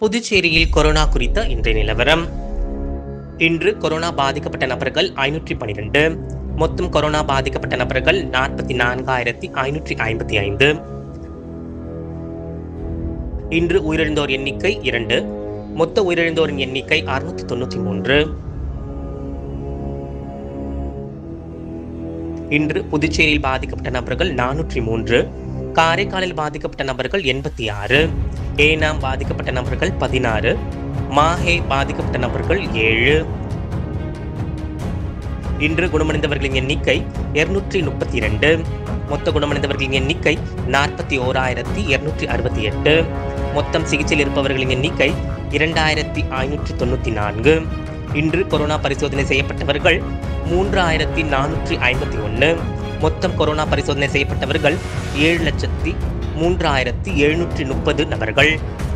புதுச்சேரியில் கொரோனா குறித்த இன்றைய நிலவரம் இன்று கொரோனா பாதிக்கப்பட்ட நபர்கள் ஐநூற்றி பனிரெண்டு மொத்தம் கொரோனா பாதிக்கப்பட்ட நபர்கள் நாற்பத்தி நான்காயிரத்தி ஐநூற்றி ஐம்பத்தி ஐந்து இன்று உயிரிழந்தோர் எண்ணிக்கை இரண்டு மொத்த உயிரிழந்தோரின் எண்ணிக்கை அறுநூத்தி தொண்ணூற்றி மூன்று இன்று புதுச்சேரியில் பாதிக்கப்பட்ட நபர்கள் நானூற்றி மூன்று காரைக்காலில் பாதிக்கப்பட்ட நபர்கள் எண்பத்தி ஆறு ஏனாம் பாதிக்கப்பட்ட நபர்கள் பதினாறு மாஹே பாதிக்கப்பட்ட நபர்கள் ஏழு இன்று குணமடைந்தவர்களின் எண்ணிக்கை இருநூற்றி முப்பத்தி இரண்டு மொத்த குணமடைந்தவர்களின் எண்ணிக்கை நாற்பத்தி ஓராயிரத்தி இருநூற்றி அறுபத்தி எட்டு மொத்தம் சிகிச்சையில் இருப்பவர்களின் எண்ணிக்கை இரண்டாயிரத்தி ஐநூற்றி தொண்ணூற்றி நான்கு இன்று கொரோனா பரிசோதனை செய்யப்பட்டவர்கள் மூன்றாயிரத்தி நானூற்றி ஐம்பத்தி ஒன்று மொத்தம் கொரோனா பரிசோதனை செய்யப்பட்டவர்கள் ஏழு லட்சத்தி மூன்றாயிரத்தி எழுநூற்றி முப்பது நபர்கள்